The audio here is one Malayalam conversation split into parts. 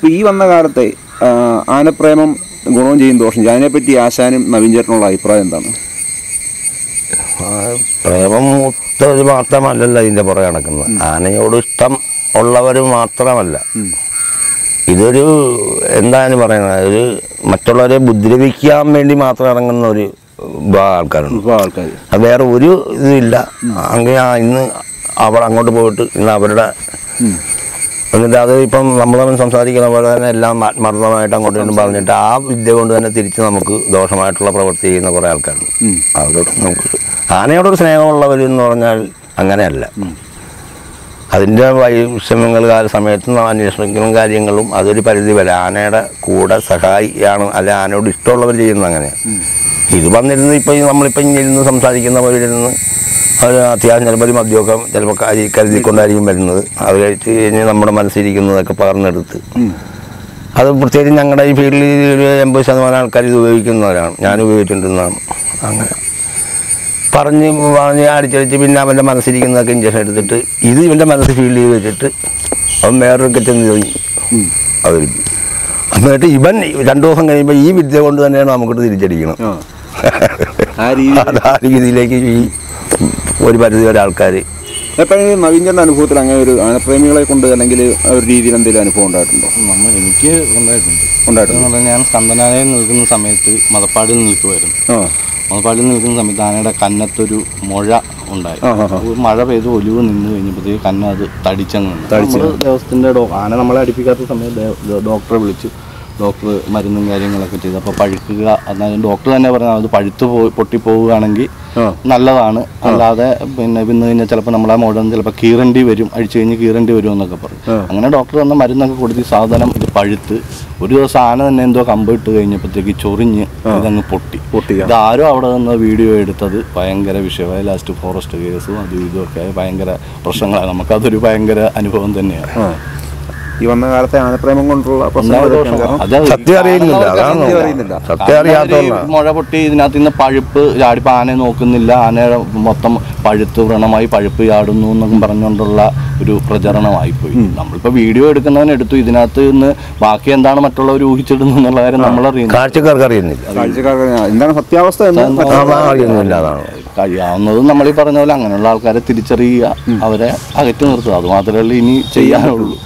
ഇപ്പൊ ഈ വന്ന കാലത്തെ ആ, ആനപ്രേമം ഗുണവും ചെയ്യും ദോഷം ചെയ്യും അതിനെപ്പറ്റി ആശാനും നവീൻ ചേട്ടനുള്ള അഭിപ്രായം എന്താണ് ആ, പ്രേമം മൂത്തത് മാത്രമല്ലല്ലോ ഇതിന്റെ പുറകെ നടക്കുന്നത് ആനയോട് ഇഷ്ടം ഉള്ളവർ മാത്രമല്ല ഇതൊരു എന്താണ് പറയുന്നത് ഒരു മറ്റുള്ളവരെ ഉപദ്രവിക്കാൻ വേണ്ടി മാത്രം ഇറങ്ങുന്ന ഒരു വിഭാഗം ആൾക്കാരുണ്ട് ഇപ്പോൾ ആൾക്കാർ അത് വേറെ ഒരു ഇതില്ല അങ്ങനെ ആ ഇന്ന് അവിടെ അങ്ങോട്ട് പോയിട്ട് ഇന്ന് അവരുടെ എന്നിട്ട് അത് ഇപ്പം നമ്മൾ തമ്മിൽ സംസാരിക്കുന്ന പോലെ തന്നെ എല്ലാം ആത്മാർത്ഥമായിട്ട് അങ്ങോട്ട് ഇങ്ങോട്ടും പറഞ്ഞിട്ട് ആ വിദ്യ കൊണ്ട് തന്നെ തിരിച്ച് നമുക്ക് ദോഷമായിട്ടുള്ള പ്രവൃത്തി ചെയ്യുന്ന കുറേ ആൾക്കാരുണ്ട് അവരോട് നമുക്ക് ആനയോടൊരു സ്നേഹമുള്ളവർ എന്ന് പറഞ്ഞാൽ അങ്ങനെയല്ല അതിൻ്റെ വൈഷമ്യങ്ങൾ കാല സമയത്ത് നാം അന്വേഷണങ്ങളും കാര്യങ്ങളും അതൊരു പരിധി വരെ ആനയുടെ കൂടെ സഹായിയാണ് അല്ലെ ആനയോട് ഇഷ്ടമുള്ളവർ ചെയ്യുന്നത് അങ്ങനെയാണ് ഇത് വന്നിരുന്ന് ഇപ്പം നമ്മളിപ്പം ഇങ്ങനെ ഇരുന്ന് സംസാരിക്കുന്ന പോലെ ഇരുന്ന് അവർ അത്യാവശ്യം ചിലപ്പോൾ ഒരു മദ്യമൊക്കെ ചിലപ്പോൾ കരി കരുതിക്കൊണ്ടായിരിക്കും വരുന്നത് അവർ കഴിച്ച് കഴിഞ്ഞ് നമ്മുടെ മനസ്സിരിക്കുന്നതൊക്കെ പകർന്നെടുത്ത് അത് പ്രത്യേകിച്ച് ഞങ്ങളുടെ ഈ ഫീൽഡിൽ ഒരു എൺപത് ശതമാനം ആൾക്കാർ ഇത് ഉപയോഗിക്കുന്നവരാണ് ഞാൻ ഉപയോഗിച്ചിട്ടുണ്ടെന്നാണ് അങ്ങനെ പറഞ്ഞ് പറഞ്ഞ് അടിച്ചടിച്ച് പിന്നെ അവൻ്റെ മനസ്സിരിക്കുന്നതൊക്കെ ഇഞ്ചക്ഷൻ എടുത്തിട്ട് ഇത് ഇവൻ്റെ മനസ്സിൽ ഫീൽ ചെയ്ത് വെച്ചിട്ട് അവൻ വേറൊരു ചെന്ന് ചോദിക്കും അവർ എന്നിട്ട് ഇവൻ രണ്ടു ദിവസം കഴിയുമ്പോൾ ഈ വിദ്യ കൊണ്ട് തന്നെയാണ് നമുക്കിട്ട് തിരിച്ചടിക്കണം ആ. ആ രീതി അത് ആ രീതിയിലേക്ക് ഈ ഒരു പരിധി വരെ ആൾക്കാർ എപ്പോഴെങ്കിലും നവീൻ ചേട്ടൻ്റെ അനുഭവത്തിൽ അങ്ങനെ ഒരു ആനപ്രേമികളെ കൊണ്ട് അല്ലെങ്കിൽ ആ ഒരു രീതിയിൽ എന്തെങ്കിലും അനുഭവം ഉണ്ടായിട്ടുണ്ടോ നമ്മൾ എനിക്ക് ഉണ്ടായിട്ടുണ്ട് ഉണ്ടായിട്ടുണ്ട് എന്ന് പറഞ്ഞാൽ ഞാൻ സ്കന്ദനാലയിൽ നിൽക്കുന്ന സമയത്ത് മതപ്പാടിൽ നിൽക്കുമായിരുന്നു ആ മതപ്പാടിൽ നിൽക്കുന്ന സമയത്ത് ആനയുടെ കന്നത്തൊരു മുഴ ഉണ്ടായി ആ, ആ, ആ. ഒരു മഴ പെയ്ത് ഒലിവ് നിന്ന് കഴിഞ്ഞപ്പോഴത്തേക്ക് കന്ന അത് തടിച്ചങ്ങ് നിന്നു. നമ്മള് ദിവസത്തിന്റെ ഡോ ആന നമ്മളെ അടുപ്പിക്കാത്ത സമയത്ത് ദേ- ദേ- ഡോക്ടറെ വിളിച്ചു ഡോക്ടർ മരുന്നും കാര്യങ്ങളൊക്കെ ചെയ്തു അപ്പോൾ പഴുക്കുക എന്നാലും ഡോക്ടർ തന്നെ പറഞ്ഞത് അത് പഴുത്ത് പോയി പൊട്ടിപ്പോവുകയാണെങ്കിൽ ആ. നല്ലതാണ് അല്ലാതെ പിന്നെ വിന്ന് കഴിഞ്ഞാൽ ചിലപ്പോൾ നമ്മളെ മുഴുവൻ ചിലപ്പോൾ കീറേണ്ടി വരും അഴിച്ചു കഴിഞ്ഞ് കീറേണ്ടി വരും എന്നൊക്കെ പറഞ്ഞു അങ്ങനെ ഡോക്ടർ തന്ന മരുന്നൊക്കെ കൊടുത്ത് ഈ സാധനം ഇത് പഴുത്ത് ഒരു ദിവസം ആന തന്നെ എന്തോ കമ്പ് ഇട്ട് കഴിഞ്ഞപ്പോഴത്തേക്ക് ചൊറിഞ്ഞ് ഇതങ്ങ് പൊട്ടി പൊട്ടി, ആ. ഇതാരും അവിടെ നിന്ന് വീഡിയോ എടുത്തത് ഭയങ്കര വിഷയമായി ലാസ്റ്റ് ഫോറസ്റ്റ് കേസും അതും ഇതും ഒക്കെ ആയി ഭയങ്കര പ്രശ്നങ്ങളാണ് നമുക്കതൊരു ഭയങ്കര അനുഭവം തന്നെയാണ് ആ ഈ വന്ന കാലത്തെ ആനപ്രേമം കൊണ്ടുള്ള പ്രശ്നങ്ങൾ ഇതൊക്കെയാണ് കാരണം അത് സത്യം അറിയുന്നില്ല അതാണ് സത്യം അറിയുന്നില്ല. സത്യം അറിയാത്തതുകൊണ്ടാണ് മുഴ പൊട്ടി ഇതിനകത്ത് നിന്ന് പഴുപ്പ് ചാടിപ്പോ ആനയെ നോക്കുന്നില്ല ആനയുടെ മൊത്തം പഴുത്ത് വ്രണമായി പഴുപ്പ് ചാടുന്നു എന്നൊക്കെ പറഞ്ഞുകൊണ്ടുള്ള ഒരു പ്രചരണമായിപ്പോയി നമ്മളിപ്പോ വീഡിയോ എടുക്കുന്നവൻ എടുത്തു ഇതിനകത്ത് നിന്ന് ബാക്കി എന്താണ് മറ്റുള്ളവർ ഊഹിച്ചിടുന്നു എന്നുള്ള കാര്യം നമ്മളറിയുന്നു കാഴ്ചക്കാർക്ക് അറിയുന്നില്ല കാഴ്ചക്കാർക്ക് എന്താണ് സത്യാവസ്ഥ എന്ന് ആ, അറിയുന്നില്ല അതാണ് കഴിയാവുന്നതും നമ്മൾ ഈ പറഞ്ഞ പോലെ അങ്ങനെയുള്ള ആൾക്കാരെ തിരിച്ചറിയുക അവരെ അകറ്റി നിർത്തുക അത് മാത്രമേ ഉള്ളൂ ഇനി ചെയ്യാനുള്ളൂ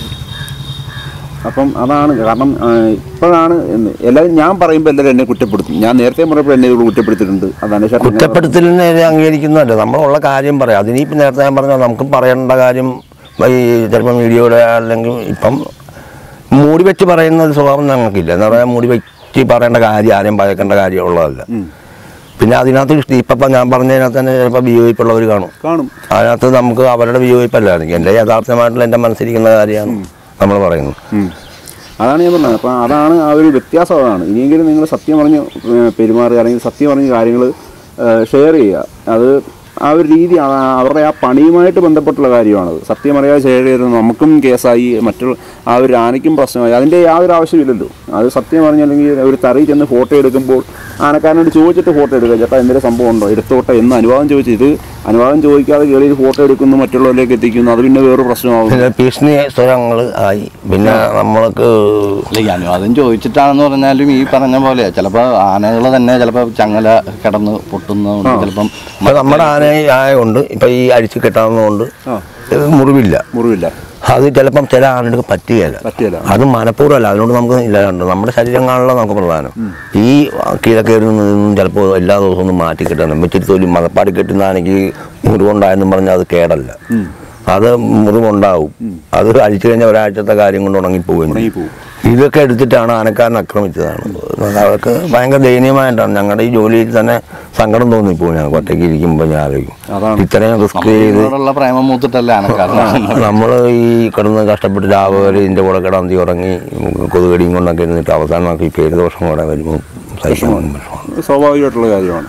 അപ്പം അതാണ് കാരണം ആ, ഇപ്പോഴാണ് എന്ന് എല്ലാവരും ഞാൻ പറയുമ്പോൾ എല്ലാവരും എന്നെ കുറ്റപ്പെടുത്തും ഞാൻ നേരത്തെ പറഞ്ഞപ്പോൾ എന്നെ ഇവർ കുറ്റപ്പെടുത്തിയിട്ടുണ്ട് അതാണ് ചേട്ടൻ അങ്ങനെ കുറ്റപ്പെടുത്തലിനെ അംഗീകരിക്കുന്നതല്ല നമ്മളുള്ള കാര്യം പറയാം അതിനിപ്പം നേരത്തെ ഞാൻ പറഞ്ഞ നമുക്ക് പറയേണ്ട കാര്യം ഈ ചിലപ്പം വീഡിയോയുടെ അല്ലെങ്കിൽ ഇപ്പം മൂടി വെച്ച് പറയുന്ന ഒരു സ്വഭാവം ഞങ്ങൾക്കില്ല എന്ന് പറയാൻ മൂടി വെച്ച് പറയേണ്ട കാര്യം ആരെയും പഴക്കേണ്ട കാര്യം ഉള്ളതല്ല പിന്നെ അതിനകത്ത് ഇഷ്ടം ഇപ്പം ഞാൻ പറഞ്ഞതിനകത്ത് തന്നെ ചിലപ്പോൾ വിയോജിപ്പുള്ളവർ കാണും കാണും അതിനകത്ത് നമുക്ക് അവരുടെ വിയോജിപ്പല്ലായിരിക്കും എൻ്റെ യഥാർത്ഥമായിട്ടുള്ള എൻ്റെ മനസ്സിരിക്കുന്ന കാര്യമാണ് നമ്മൾ പറയുന്നത് ഉം. അതാണ് ഞാൻ പറഞ്ഞത് അപ്പം അതാണ് ആ ഒരു വ്യത്യാസം അതാണ് ഇനിയെങ്കിലും നിങ്ങൾ സത്യം പറഞ്ഞ് ഏ, പെരുമാറുക അല്ലെങ്കിൽ സത്യം പറഞ്ഞ കാര്യങ്ങൾ ഷെയർ ചെയ്യുക അത് ആ ഒരു രീതി ആ- അവരുടെ ആ പണിയുമായിട്ട് ബന്ധപ്പെട്ടുള്ള കാര്യമാണത് സത്യം അറിയാതെ ഷെയർ ചെയ്ത് നമുക്കും കേസായി മറ്റുള്ള ആ ഒരു ആനയ്ക്കും പ്രശ്നമായി അതിൻ്റെ യാതൊരു ആവശ്യമില്ലല്ലോ അത് സത്യം പറഞ്ഞല്ലെങ്കിൽ ഒരു തറയിൽ ചെന്ന് ഫോട്ടോ എടുക്കുമ്പോൾ ആനക്കാരനോട് ചോദിച്ചിട്ട് ഫോട്ടോ എടുക്കുക ചേട്ടാ എന്തെങ്കിലും സംഭവം ഉണ്ടോ എടുത്തോട്ടെ എന്ന് അനുവാദം ചോദിച്ചു ഇത് അനുവാദം ചോദിക്കാതെ കയറി ഫോട്ടോ എടുക്കുന്നു മറ്റുള്ളവരിലേക്ക് എത്തിക്കുന്നു അത് പിന്നെ വേറൊരു പ്രശ്നമാകും പിന്നെ ഭീഷണി സ്വരങ്ങൾ ആയി പിന്നെ നമ്മൾക്ക് അല്ല ഈ അനുവാദം ചോദിച്ചിട്ടാണെന്ന് പറഞ്ഞാലും ഈ പറഞ്ഞ പോലെ ചിലപ്പോൾ ആനകൾ തന്നെ ചിലപ്പോൾ ചങ്ങല കിടന്ന് പൊട്ടുന്നതുകൊണ്ട് ചിലപ്പം ഇപ്പൊ നമ്മുടെ ആന ആയതുകൊണ്ട് ഇപ്പൊ ഈ അഴിച്ചു കെട്ടാവുന്നതുകൊണ്ട് ഇത് മുറിവില്ല മുറിവില്ല അത് ചിലപ്പം ചില ആനകൾക്ക് പറ്റുകയില്ല പറ്റുകയില്ല. അത് മനഃപൂർവ്വമല്ല അതിനോട് നമുക്ക് ഇല്ലാണ്ട് നമ്മുടെ ശരീരം കാണാനുള്ള നമുക്ക് പ്രധാനം ഈ കീഴക്കേറിൽ നിന്നും ചിലപ്പോൾ എല്ലാ ദിവസവും ഒന്ന് മാറ്റി കിട്ടണം വെച്ചിട്ട് തൊലി മതപ്പാടി കെട്ടുന്ന ആനയ്ക്ക് മുറിവുണ്ടായെന്നും പറഞ്ഞാൽ അത് കേടല്ല അത് മുറിവുണ്ടാവും അത് അഴിച്ചു കഴിഞ്ഞാൽ ഒരാഴ്ചത്തെ കാര്യം കൊണ്ട് ഉണങ്ങിപ്പോവുകയും ചെയ്യും. ഉണങ്ങിപ്പോവും. ഇതൊക്കെ എടുത്തിട്ടാണ് ആനക്കാരൻ ആക്രമിച്ചതാണ് അവർക്ക് ഭയങ്കര ദയനീയമായിട്ടാണ് ഞങ്ങളുടെ ഈ ജോലിയിൽ തന്നെ സങ്കടം തോന്നിപ്പോവും ഞങ്ങൾക്ക് ഒറ്റയ്ക്ക് ഇരിക്കുമ്പോൾ ഞാൻ ആലോചിക്കും അതാണ്. ഇത്രയും റിസ്ക് ചെയ്ത് ഇതിനോടുള്ള പ്രേമം മൂത്തിട്ടല്ലേ ആനക്കാരനാണ് നമ്മൾ ഈ കിടന്ന് കഷ്ടപ്പെട്ട് രാവിലെ ഇതിൻ്റെ കൂടെ കിടന്തി ഉറങ്ങി കൊതുകടിയും കൊണ്ടൊക്കെ ഇരുന്നിട്ട് അവസാനമാക്കി ഈ പേര് ദോഷം കൂടെ വരുമ്പോൾ സഹിക്കാൻ വിഷമമാണ് സ്വാഭാവികമായിട്ടുള്ള കാര്യമാണ്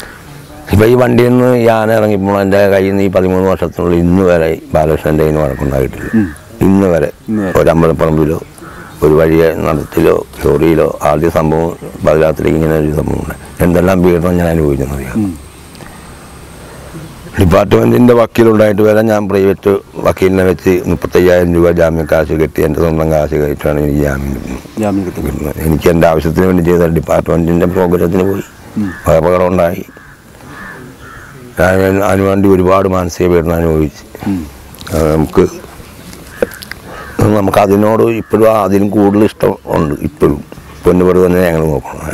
ഇപ്പം ഈ വണ്ടിയിൽ നിന്ന് ഈ ആന ഇറങ്ങിയപ്പോൾ എൻ്റെ കയ്യിൽ നിന്ന് ഈ പതിമൂന്ന് വർഷത്തിനുള്ളിൽ ഇന്ന് വരെ ബാലകൃഷ്ണൻ്റെ കയ്യിൽ നിന്ന് വഴക്കുണ്ടായിട്ടില്ല ഇന്ന് വരെ ഒരു അമ്പലപ്പറമ്പിലോ ഒരു വഴിയെ നടത്തിലോ ലോറിയിലോ ആദ്യ സംഭവം ബദലാത്തിലേക്ക് ഇങ്ങനെ ഒരു സംഭവം ഉണ്ട് എന്തെല്ലാം പീഡനം ഞാൻ അനുഭവിച്ചെന്നറിയാം ഡിപ്പാർട്ട്മെന്റിന്റെ വക്കീലുണ്ടായിട്ട് വരെ ഞാൻ പ്രൈവറ്റ് വക്കീലിനെ വെച്ച് മുപ്പത്തയ്യായിരം രൂപ ജാമ്യ കാശ് കെട്ടി എൻ്റെ സ്വന്തം കാശ് കഴിച്ചാണ് എനിക്ക് ജാമ്യം കിട്ടുന്നത് ജാമ്യം കിട്ടുന്നത് കിട്ടുന്നത് എനിക്ക് എൻ്റെ ആവശ്യത്തിന് വേണ്ടി ചെയ്ത ഡിപ്പാർട്ട്മെന്റിന്റെ പ്രോഗ്രാമത്തിന് പോയി അപകടം ഉണ്ടായി ഞാൻ അതിനുവേണ്ടി ഒരുപാട് മാനസിക പീഡനം അനുഭവിച്ച് അത് നമുക്ക് നമുക്ക് അതിനോട് ഇപ്പോഴും അതിലും കൂടുതൽ ഇഷ്ടം ഉണ്ട് ഇപ്പോഴും പൊന്നുപടി തന്നെ ഞങ്ങൾ നോക്കണം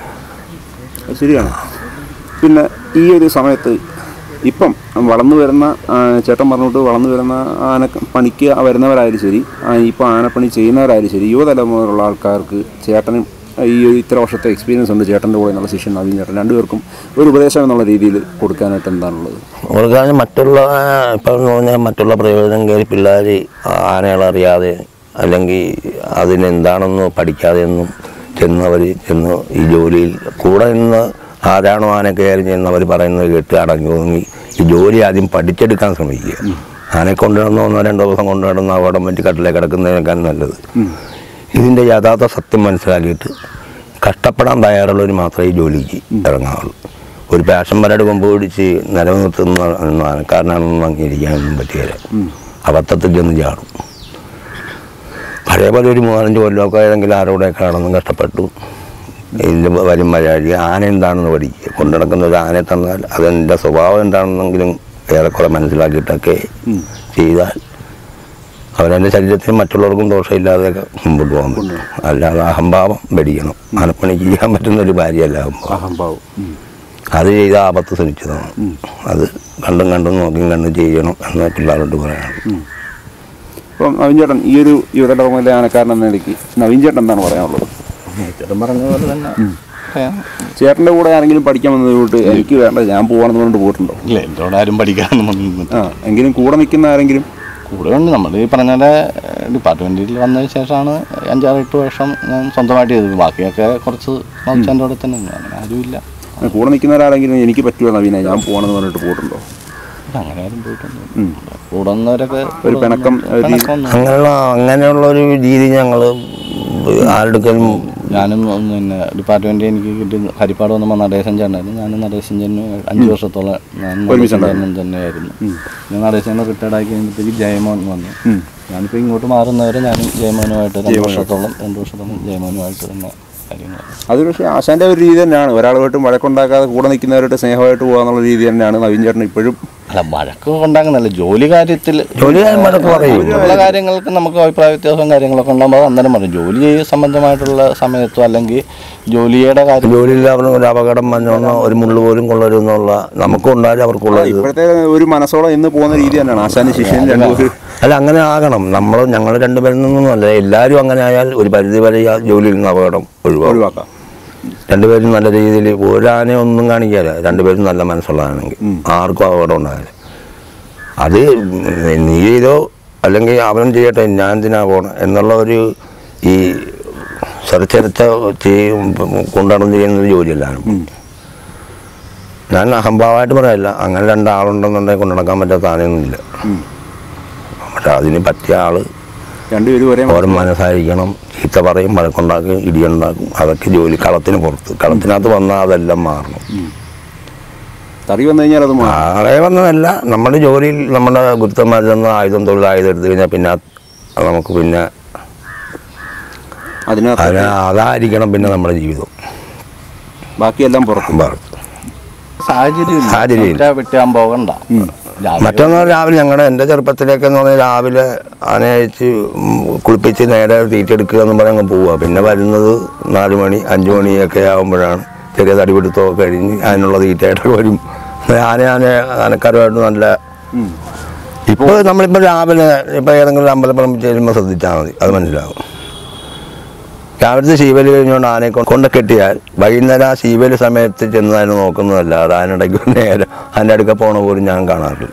അത് ശരിയാണ് പിന്നെ ഈ ഒരു സമയത്ത് ഇപ്പം വളർന്നു വരുന്ന ആ, ചേട്ടൻ പറഞ്ഞിട്ട് വളർന്നു വരുന്ന ആന പണിക്ക് വരുന്നവരായാലും ശരി ആ, ഇപ്പം ആനപ്പണി ചെയ്യുന്നവരായാലും ശരി യുവതലമുറയിലുള്ള ആൾക്കാർക്ക് ചേട്ടനും ഈ ഒരു ഇത്ര വർഷത്തെ എക്സ്പീരിയൻസ് ഉണ്ട് ചേട്ടൻ്റെ കൂടെ എന്നുള്ള ശിഷ്യൻ നവീൻ ചേട്ടൻ രണ്ടുപേർക്കും ഒരു ഉപദേശം എന്നുള്ള രീതിയിൽ കൊടുക്കാനായിട്ട് എന്താണുള്ളത് അവർക്ക് മറ്റുള്ള ഇപ്പം എന്ന് പറഞ്ഞാൽ മറ്റുള്ള പ്രയോജനം കയറി പിള്ളേർ ആനകളറിയാതെ അല്ലെങ്കിൽ അതിനെന്താണെന്ന് പഠിക്കാതെയൊന്നും ചെന്നവർ ചെന്ന് ഈ ജോലിയിൽ കൂടെ നിന്ന് ആരാണോ ആന കയറി ചെന്നവർ പറയുന്നത് കേട്ട് അടങ്ങി ഒതുങ്ങി ഈ ജോലി ആദ്യം പഠിച്ചെടുക്കാൻ ശ്രമിക്കുക ആനയെ കൊണ്ടുവന്ന് ഒന്നോ രണ്ടോ ദിവസം കൊണ്ടുവന്ന് അവിടം പറ്റി കട്ടിലേക്ക് കിടക്കുന്നതിനേക്കാൾ നല്ലത് ഇതിൻ്റെ യഥാർത്ഥ സത്യം മനസ്സിലാക്കിയിട്ട് കഷ്ടപ്പെടാൻ തയ്യാറുള്ളവർ മാത്രമേ ഈ ജോലിക്ക് ഇറങ്ങാവുള്ളൂ ഒരു പാഷൻ പരയുടെ കൊമ്പ് പിടിച്ച് നിലനിർത്തുന്ന ആനക്കാരനാണെന്ന് അംഗീകരിക്കാനൊന്നും പറ്റിയില്ല അബദ്ധത്തിൽ ചെന്ന് ചാടും പഴയ പോലെ ഒരു മൂന്നാലഞ്ച് കൊല്ലമൊക്കെ ഏതെങ്കിലും ആരോടെയൊക്കെ നടന്ന് കഷ്ടപ്പെട്ടു ഇതിൻ്റെ വരും വരാഴി ആന എന്താണെന്ന് പഠിക്കുക കൊണ്ടു നടക്കുന്ന ഒരു ആനയെ തന്നാൽ അതെൻ്റെ സ്വഭാവം എന്താണെന്നെങ്കിലും ഏറെക്കുറെ മനസ്സിലാക്കിയിട്ടൊക്കെ ചെയ്താൽ അവനെൻ്റെ ശരീരത്തിന് മറ്റുള്ളവർക്കും ദോഷമില്ലാതെയൊക്കെ മുമ്പോട്ട് പോകാൻ പറ്റും അല്ലാതെ അഹംഭാവം പഠിക്കണം ആനപ്പണിക്ക് ചെയ്യാൻ പറ്റുന്ന ഒരു കാര്യമല്ല അഹംഭാവം അഹംഭാവം അത് ചെയ്ത ആപത്ത് ശ്രമിച്ചതാണ് അത് കണ്ടും കണ്ടും നോക്കിയും കണ്ടും ചെയ്യണം എന്ന് പിള്ളേരോട് പറയണം അപ്പം നവീൻ ചേട്ടൻ ഈ ഒരു യുവതലമുറയിലെ ആനക്കാരൻ എന്ന നിലയ്ക്ക് നവീൻ ചേട്ടൻ എന്താണ് പറയാനുള്ളത് ചേട്ടൻ പറഞ്ഞ പോലെ തന്നെ പറയാം. ചേട്ടൻ്റെ കൂടെ ആരെങ്കിലും പഠിക്കാൻ വന്നതുകൊണ്ട് എനിക്ക് വേണ്ട ഞാൻ പോവാണെന്ന് പറഞ്ഞിട്ട് പോയിട്ടുണ്ടോ ഇല്ല എന്നോട് ആരും പഠിക്കാനൊന്നും വന്നില്ല. ആ എങ്കിലും കൂടെ നിൽക്കുന്ന ആരെങ്കിലും കൂടെ ഉണ്ട് നമ്മൾ ഈ പറഞ്ഞ പോലെ ഡിപ്പാർട്ട്മെൻറ്റിൽ വന്നതിന് ശേഷമാണ് അഞ്ചാറ് എട്ട് വർഷം ഞാൻ സ്വന്തമായിട്ട് ചെയ്തത് ബാക്കിയൊക്കെ കുറച്ച് എൻ്റെ കൂടെ തന്നെ ഉണ്ട്. അങ്ങനെ ആരുമില്ല ആ, കൂടെ നിൽക്കുന്നവരാരെങ്കിലും എനിക്ക് പറ്റുമോ നവീന ഞാൻ പോവാണെന്ന് പറഞ്ഞിട്ട് പോയിട്ടുണ്ടോ അങ്ങനെ ആരും പോയിട്ടൊന്നും കൂടെ വന്നവരൊക്കെ ഒരു പിണക്കം, ഒരു രീതി- പിണക്കമൊന്നും അങ്ങനെയുള്ള അങ്ങനെയുള്ള ഒരു രീതി ഞങ്ങൾ ആരുടെക്കും ഞാനും ഒന്ന് പിന്നെ ഡിപ്പാർട്ട്മെന്റ് എനിക്ക് കിട്ടി ഹരിപ്പാട് വന്നപ്പോൾ നടേശൻ ചേട്ടനായിരുന്നു ഞാനും നടേശൻ ചേട്ടനും അഞ്ച് വർഷത്തോളം ഞാൻ നടേശൻ ചേട്ടനും തന്നെയായിരുന്നു ഞാൻ നടേശൻ റിട്ടയർഡ് ആക്കി കഴിയുമ്പോഴത്തേക്ക് ജയമോൻ വന്നു ഞാനിപ്പോൾ ഇങ്ങോട്ട് മാറുന്നവരെ ഞാനും ജയമോനുമായിട്ട് രണ്ട് വർഷത്തോളം രണ്ട് വർഷത്തോളം ജയമോനുമായിട്ട് തന്നെ കാര്യങ്ങൾ അത് പക്ഷേ ആശാന്റെ ഒരു രീതി തന്നെയാണ് ഒരാളുമായിട്ടും വഴക്കുണ്ടാക്കാതെ കൂടെ നിൽക്കുന്നവരായിട്ട് സ്നേഹമായിട്ട് പോകാന്നുള്ള രീതി തന്നെയാണ് നവീൻ ചേട്ടൻ ഇപ്പോഴും അല്ല വഴക്ക് ഉണ്ടാകുന്നല്ല ജോലി കാര്യത്തിൽ ജോലി കാര്യം വഴക്ക് പറയും. ഉള്ള കാര്യങ്ങൾക്ക് നമുക്ക് അഭിപ്രായ വ്യത്യാസവും കാര്യങ്ങളൊക്കെ ഉണ്ടാകുമ്പോൾ അത് അന്നേരം പറയും ജോലി സംബന്ധമായിട്ടുള്ള സമയത്തോ അല്ലെങ്കിൽ ജോലിയുടെ കാര്യം ജോലിയിൽ അവർ ഒരു അപകടം വന്നോന്നോ ഒരു മുള്ളു പോലും കൊള്ളരുതെന്നുള്ള നമുക്കും ഉണ്ടായാലും അവർക്കുള്ളത് ഇപ്പോഴത്തെ ഒരു മനസ്സോളം എന്ന് പോകുന്ന രീതി തന്നെയാണ് ആശാന്റെ ശിഷ്യൻ രണ്ടുപേരും അല്ല അങ്ങനെ ആകണം നമ്മൾ ഞങ്ങൾ രണ്ടുപേരിൽ നിന്നൊന്നുമല്ല എല്ലാവരും അങ്ങനെ ആയാൽ ഒരു പരിധി വരെ ഈ ജോലിയിൽ നിന്ന് അപകടം ഒഴിവാക്കും ഒഴിവാക്കാം രണ്ടുപേരും നല്ല രീതിയിൽ ഒരാനെ ഒന്നും കാണിക്കാല്ല രണ്ടുപേരും നല്ല മനസ്സുള്ളതാണെങ്കിൽ ആർക്കും അപകടം ഉണ്ടാകില്ല അത് നീ ചെയ്തോ അല്ലെങ്കിൽ അവൻ ചെയ്യട്ടെ ഞാൻ എന്തിനാ പോണം എന്നുള്ള ഒരു ഈ ചെറുച്ചെറുത്ത ചെയ്യും കൊണ്ടുനടന്ന് ചെയ്യുന്ന ഒരു ജോലിയല്ലാണ് ഞാൻ അഹംഭാവമായിട്ട് പറയല്ല അങ്ങനെ രണ്ടാളുണ്ടെന്നുണ്ടെങ്കിൽ കൊണ്ടു നടക്കാൻ പറ്റാത്ത ആനയൊന്നുമില്ല പക്ഷെ അതിന് പറ്റിയ ആള് രണ്ടുപേരും ഒരേ ഓരോ മനസ്സായിരിക്കണം ചീത്ത പറയും വഴക്കുണ്ടാക്കും ഇടിയുണ്ടാക്കും അതൊക്കെ ജോലി കളത്തിന് പുറത്ത് കളത്തിനകത്ത് വന്നാൽ അതെല്ലാം മാറണം തറി വന്നു കഴിഞ്ഞാൽ അത് മാറും ആളെ വന്നതല്ല നമ്മുടെ ജോലിയിൽ നമ്മുടെ ഗുരുത്തന്മാർ ചെന്ന് ആയുധം തൊഴിൽ ആയുധം എടുത്തു കഴിഞ്ഞാൽ പിന്നെ അത് നമുക്ക് പിന്നെ അതിനകത്ത് അതിന് അതായിരിക്കണം പിന്നെ നമ്മുടെ ജീവിതം ബാക്കിയെല്ലാം പുറത്ത് പുറത്ത് സാഹചര്യം സാഹചര്യമില്ല. വെട്ടാൻ പോകണ്ട രാവിലെ മറ്റൊന്ന് രാവിലെ ഞങ്ങളുടെ എൻ്റെ ചെറുപ്പത്തിലേക്ക് എന്ന് പറഞ്ഞാൽ രാവിലെ ആന അയച്ച് ഉം, കുളിപ്പിച്ച് നേരെ തീറ്റെടുക്കുക എന്ന് പറഞ്ഞ് അങ്ങ് പോവുക പിന്നെ വരുന്നത് നാല് മണി അഞ്ച് മണിയൊക്കെ ആകുമ്പോഴാണ് ചെറിയ തടിപിടുത്തമൊക്കെ കഴിഞ്ഞ് അതിനുള്ള തീറ്റയായിട്ടൊക്കെ വരും ആന ആന ആനക്കാരുമായിട്ട് നല്ല ഇപ്പോൾ നമ്മളിപ്പോൾ രാവിലെ ഇപ്പോൾ ഏതെങ്കിലും ഒരു അമ്പലപ്പറമ്പിൽ ചെല്ലുമ്പോൾ ശ്രദ്ധിച്ചാൽ മതി അത് മനസ്സിലാവും രാവിലത്തെ ശീവല് കഴിഞ്ഞുകൊണ്ട് ആനയെ കൊണ്ട് കൊണ്ട് കെട്ടിയാൽ വൈകുന്നേരം ആ ശീവല് സമയത്ത് ചെന്ന് അതിനെ നോക്കുന്നതല്ല അത് അതിനിടയ്ക്ക് നേരെ അതിൻ്റെ അടുക്ക പോണ പോലും ഞാൻ കാണാറില്ല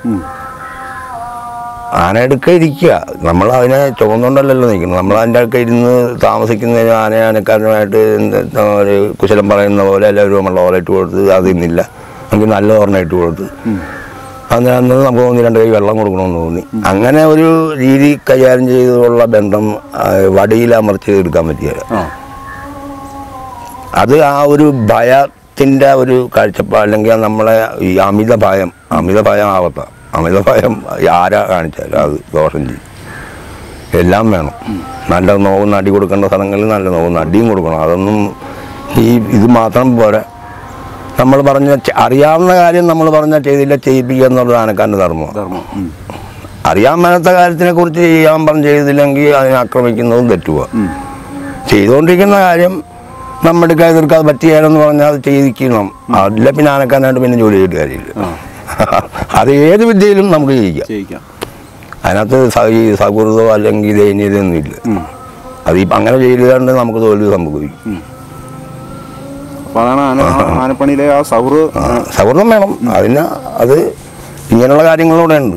ആന അടുക്ക ഇരിക്കുക നമ്മൾ അതിനെ ചുമന്നുകൊണ്ടല്ലല്ലോ നിൽക്കുന്നത് നമ്മൾ അതിൻ്റെ അടുക്ക ഇരുന്ന് താമസിക്കുന്നതിന് ആന ആനക്കാരനുമായിട്ട് എന്താ ഒരു കുശലം പറയുന്ന പോലെ എല്ലാവരും നമ്മളുടെ ഓല ഇട്ട് കൊടുത്ത് അതിന്നില്ല നമുക്ക് നല്ല ഓർമ്മ ഇട്ട് കൊടുത്ത് അന്ന് അന്ന് നമുക്ക് തോന്നി രണ്ട് കൈ വെള്ളം കൊടുക്കണമെന്ന് തോന്നി അങ്ങനെ ഒരു രീതി കൈകാര്യം ചെയ്തുള്ള ബന്ധം ആ, വടിയിൽ അമർത്തി എടുക്കാൻ പറ്റിയത് ആ അത് ആ ഒരു ഭയ മതത്തിൻ്റെ ഒരു കാഴ്ചപ്പാട് അല്ലെങ്കിൽ നമ്മളെ ഈ അമിത ഭയം അമിത ഭയം ആവത്ത അമിത ഭയം ആരാ കാണിച്ചാലും അത് ദോഷം ചെയ്യും എല്ലാം വേണം നല്ല നോവ് നടി കൊടുക്കേണ്ട സ്ഥലങ്ങളിൽ നല്ല നോവ് നടിയും കൊടുക്കണം അതൊന്നും ഈ ഇത് മാത്രം പോരാ നമ്മൾ പറഞ്ഞ ചെ- അറിയാവുന്ന കാര്യം നമ്മൾ പറഞ്ഞാൽ ചെയ്തില്ല ചെയ്യിപ്പിക്കുക എന്നുള്ളത് ആനക്കാരൻ്റെ ധർമ്മമാണ് ധർമ്മം ഉം. അറിയാൻ മേലാത്ത കാര്യത്തിനെ കുറിച്ച് ചെയ്യാൻ പറഞ്ഞ് ചെയ്തില്ലെങ്കിൽ അതിനെ ആക്രമിക്കുന്നതും തെറ്റുക ചെയ്തുകൊണ്ടിരിക്കുന്ന കാര്യം നമ്മുടെ എതിർക്കാൻ അത് പറ്റിയാലെന്ന് പറഞ്ഞാൽ അത് ചെയ്യിക്കണം അതില്ല പിന്നെ ആനക്കാരനായിട്ട് പിന്നെ ജോലി ചെയ്തിട്ട് കാര്യമില്ല അത് ഏത് വിദ്യയിലും നമുക്ക് ചെയ്യിക്കാം ചെയ്യിക്കാം അതിനകത്ത് സ- ഈ സൗഹൃദമോ അല്ലെങ്കിൽ ദയനീയതയൊന്നും ഇല്ല അത് ഇപ്പം അങ്ങനെ ചെയ്തുകൊണ്ട് നമുക്ക് തോൽവി സംഭവിക്കും അപ്പൊ അതാണ് ആന ആനപ്പണിയിലെ ആ സൗഹൃദ ആ, സൗഹൃദം വേണം അതിന് അത് ഇങ്ങനെയുള്ള കാര്യങ്ങളിലൂടെ ഉണ്ട്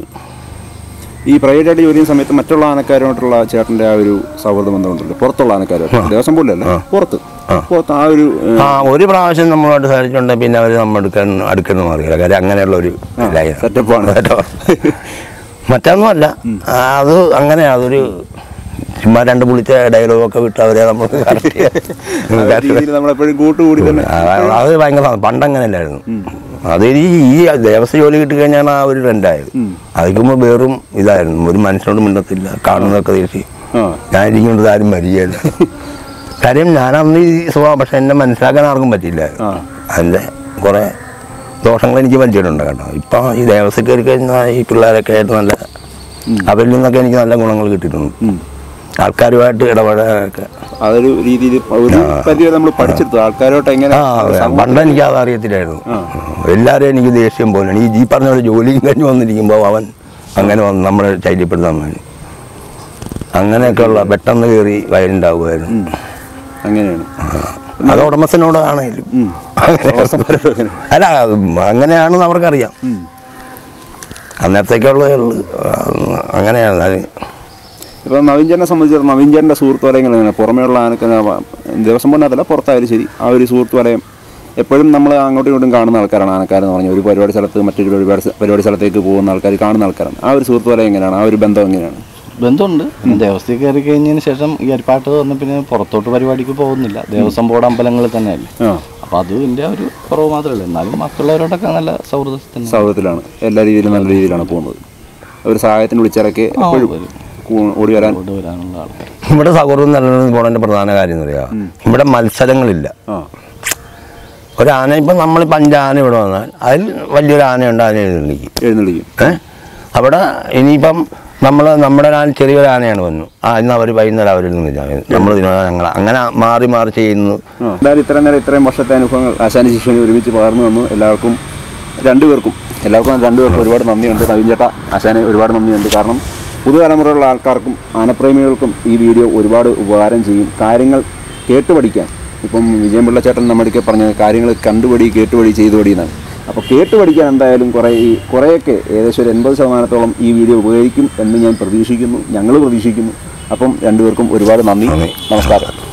ഈ പ്രൈവറ്റ് ആയിട്ട് ജോലി ചെയ്യുന്ന സമയത്ത് മറ്റുള്ള ആനക്കാരുമായിട്ടുള്ള ചേട്ടന്റെ ആ ഒരു സൗഹൃദ ബന്ധമുണ്ടല്ലോ പുറത്തുള്ള ആനക്കാരുമായിട്ട് ദിവസം പോലല്ല പുറത്ത് പുറത്ത് ആ ഒരു ഏഹ്, ആ ഒരു പ്രാവശ്യം നമ്മളോട് സഹകരിച്ചുണ്ട് പിന്നെ അവർ നമ്മൾ അടുക്കാൻ അടുക്കുന്ന മാറിയില്ല കാര്യം അങ്ങനെയുള്ള ഒരു ലൈനാണ്. setup ആണ്. setup. മറ്റൊന്നുമല്ല ആ, അത് അങ്ങനെ അതൊരു ചുമ്മാ രണ്ട് പുളിച്ച ഡയലോഗൊക്കെ വിട്ട് അവരെ നമ്മൾ correct ആ ഒരു ചെയ്യാൻ- രീതിയിൽ നമ്മളെപ്പോഴും കൂട്ടുകൂടി തന്നെ ആ, അത് ഭയങ്കര സന്തോഷം. പണ്ടങ്ങനെയല്ലായിരുന്നു അത് ഈ ഈ ദേവസ്വം ജോലി കിട്ടിക്കഴിഞ്ഞാണ് ആ ഒരു ട്രെൻഡായത് അതിക്കുമ്പോൾ വേറും ഇതായിരുന്നു ഒരു മനുഷ്യനോട് മിണ്ടത്തില്ല കാണുന്നതൊക്കെ ദേഷ്യം ആ ഞാൻ ഇരിക്കുന്നത് ആരും മരിയല്ല കാര്യം ഞാൻ അന്ന് ഈ സ്വഭാവം പക്ഷെ എന്നെ മനസ്സിലാക്കാൻ ആർക്കും പറ്റില്ല ആ. അതിൻ്റെ കുറേ ദോഷങ്ങൾ എനിക്ക് പറ്റിയിട്ടുണ്ട് കേട്ടോ ഇപ്പം ഈ ദേവസ്വം കയറി കഴിഞ്ഞാൽ ഈ പിള്ളേരൊക്കെ ആയിട്ട് നല്ല അവരിൽ നിന്നൊക്കെ എനിക്ക് നല്ല ഗുണങ്ങൾ കിട്ടിയിട്ടുണ്ട് ആൾക്കാരുമായിട്ട് ഇടപെടാനൊക്കെ അതൊരു രീതിയിൽ ഒരു പരിധി നമ്മൾ പഠിച്ചെടുത്തു ആൾക്കാരോട്ട് എങ്ങനെ ആ അതെ. പണ്ട് എനിക്ക് അത് അറിയത്തില്ലായിരുന്നു എല്ലാവരും എനിക്ക് ദേഷ്യം പോലെയാണ് ഈ ജി പറഞ്ഞ പോലെ ജോലിയും കഴിഞ്ഞ് വന്നിരിക്കുമ്പോൾ അവൻ അങ്ങനെ വന്ന് നമ്മളെ ശൈല്യപ്പെടുത്താൻ വേണ്ടി അങ്ങനെയൊക്കെയുള്ള പെട്ടെന്ന് കയറി വയലുണ്ടാവുമായിരുന്നു അങ്ങനെയാണ് അത് ഉടമസ്ഥനോടാണേലും ഉം. ഉടമസ്ഥന്മാരോട് അങ്ങനെ. അല്ല അത് അങ്ങനെയാണെന്ന് അവർക്കറിയാം അന്നേരത്തേക്കുള്ളതേ ഉള്ളൂ അങ്ങനെയാണ് അത് ഇപ്പൊ നവീൻചേട്ടനെ സംബന്ധിച്ചിടത്തോളം നവീൻചേട്ടന്റെ സുഹൃത്ത് വലയം എങ്ങനെയാണ് പുറമേയുള്ള ആനക്ക് ദിവസം പോകാത്തല്ല പുറത്തായാലും ശരി ആ ഒരു സുഹൃത്ത് വലയം എപ്പോഴും നമ്മൾ അങ്ങോട്ടും ഇങ്ങോട്ടും കാണുന്ന ആൾക്കാരാണ് ആനക്കാരെന്ന് പറഞ്ഞാൽ ഒരു പരിപാടി സ്ഥലത്ത് മറ്റൊരു പരിപാടി പരിപാടി സ്ഥലത്തേക്ക് പോകുന്ന ആൾക്കാർ കാണുന്ന ആൾക്കാരാണ് ആ ഒരു സുഹൃത്ത് വലയം എങ്ങനെയാണ് ആ ഒരു ബന്ധം എങ്ങനെയാണ് ബന്ധമുണ്ട് ദേവസ്ഥയിൽ കയറി കഴിഞ്ഞതിന് ശേഷം ഈ അരിപ്പാട്ട് വന്ന പിന്നെ പുറത്തോട്ട് പരിപാടിക്ക് പോകുന്നില്ല ദേവസ്വം ബോർഡ് അമ്പലങ്ങളിൽ തന്നെയല്ലേ ആ അപ്പോൾ അത് ഇതിൻ്റെ ഒരു കുറവ് മാത്രമല്ല എന്നാലും മറ്റുള്ളവരോടൊക്കെ നല്ല സൗഹൃദത്തിൽ തന്നെ സൗഹൃദത്തിലാണ് എല്ലാ രീതിയിലും നല്ല രീതിയിലാണ് പോകുന്നത് ഒരു സഹായത്തിന് വിളിച്ചിറക്കി ആ, എപ്പോഴും വരും. കൂ- ഓടി വരാൻ കൊണ്ട് വരാനുള്ള ആൾക്കാർ ഇവിടെ സൗഹൃദം നിലനിന്ന് പോണതിൻ്റെ പ്രധാന കാര്യം എന്ന് പറയാം ഇവിടെ മത്സരങ്ങളില്ല ആ ഒരു ആന ഇപ്പം നമ്മളിപ്പോൾ അഞ്ച് ആന ഇവിടെ വന്നാൽ അതിൽ വലിയൊരു ആനയുണ്ട് ആന എഴുന്നള്ളിക്കും എഴുന്നള്ളിക്കും ഏ അവിടെ ഇനിയിപ്പം നമ്മൾ നമ്മുടെ ആന ചെറിയൊരു ആനയാണ് വന്നു ആ ഇന്ന് അവർ വൈകുന്നേരം അവരിൽ നിന്നില്ല നമ്മൾ ഞങ്ങൾ അങ്ങനെ മാറി മാറി ചെയ്യുന്നു ആ. എന്തായാലും ഇത്രയും നേരം ഇത്രയും വർഷത്തെ അനുഭവങ്ങൾ ആശാനി ശിശുവിനെ ഒരുമിച്ച് പകർന്നു വന്നു എല്ലാവർക്കും രണ്ടുപേർക്കും എല്ലാവർക്കും രണ്ടുപേർക്കും ഒരുപാട് നന്ദിയുണ്ട് നവീൻ ചേട്ടാ ആശാനെ ഒരുപാട് നന്ദിയുണ്ട് കാരണം പുതുതലമുറയുള്ള ആൾക്കാർക്കും ആനപ്രേമികൾക്കും ഈ വീഡിയോ ഒരുപാട് ഉപകാരം ചെയ്യും കാര്യങ്ങൾ കേട്ടുപഠിക്കാൻ ഇപ്പം വിജയൻ പിള്ളച്ചേട്ടൻ നമ്മുടെയൊക്കെ പറഞ്ഞ കാര്യങ്ങൾ കണ്ടുപടി കേട്ടുപടി ചെയ്തുപടി എന്നാണ് അപ്പോൾ കേട്ടുപഠിക്കാൻ എന്തായാലും കുറേ ഈ കുറേയൊക്കെ ഏകദേശം ഒരു എൺപത് ശതമാനത്തോളം ഈ വീഡിയോ ഉപകരിക്കും എന്ന് ഞാൻ പ്രതീക്ഷിക്കുന്നു ഞങ്ങൾ പ്രതീക്ഷിക്കുന്നു അപ്പം രണ്ടുപേർക്കും ഒരുപാട് നന്ദി നമസ്കാരം